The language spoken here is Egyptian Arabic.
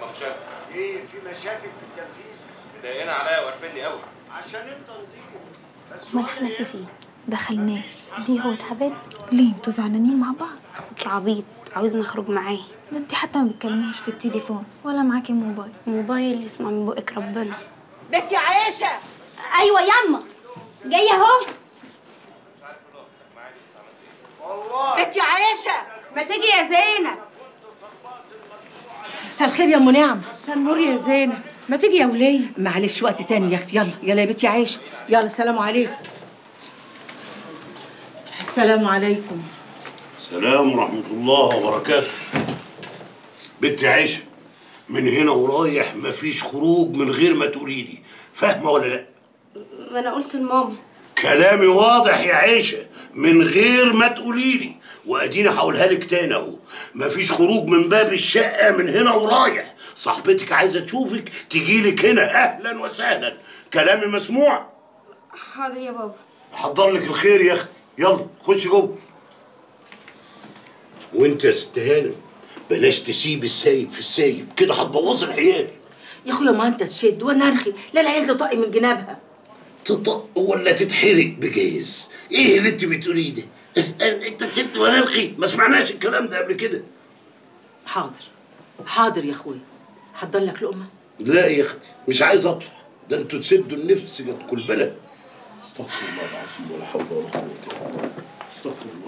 مشاكل ايه في مشاكل في التنفيذ مضايقين عليا وقرفني قوي عشان انت نضيف بس امال احنا في فين دخلناه ليه هو تعبان ليه انتوا زعلانين مع بعض اخوكي عبيط عاوزني اخرج معاه ده انت حتى ما بتكلموش في التليفون ولا معاكي موبايل موبايل يسمع من بقك ربنا بنتي عايشه ايوه ياما جايه اهو والله بنتي عايشه ما تيجي يا زينب مساء الخير يا ام نعم مساء النور يا زينب ما تيجي يا وليه معلش وقت تاني يا اختي يلا يلا يا بنتي عايشه يلا السلام عليكم السلام عليكم السلام ورحمة الله وبركاته بنتي عيشة من هنا ورايح مفيش خروج من غير ما تقولي لي فاهمة ولا لا؟ ما انا قلت لماما كلامي واضح يا عيشة من غير ما تقولي لي واديني هقولها لك تاني اهو مفيش خروج من باب الشقة من هنا ورايح صاحبتك عايزة تشوفك تجيلك هنا اهلا وسهلا كلامي مسموع حاضر يا بابا حضر لك الخير يا اختي يلا خش جوه وانت يا ست هانم بلاش تسيب السايب في السايب كده هتبوظ العيال يا اخويا ما انت تشد وانا ارخي لا العيال تطق من جنابها تطق ولا تتحرق بجايز ايه اللي انت بتقوليه ده انت كنت وانا ارخي ما سمعناش الكلام ده قبل كده حاضر حاضر يا اخويا حضر لك لقمه لا يا اختي مش عايز اطفح ده انتوا تسدوا النفس جت كل بلد استغفر الله العظيم ولا حول ولا قوه الا بالله استغفر الله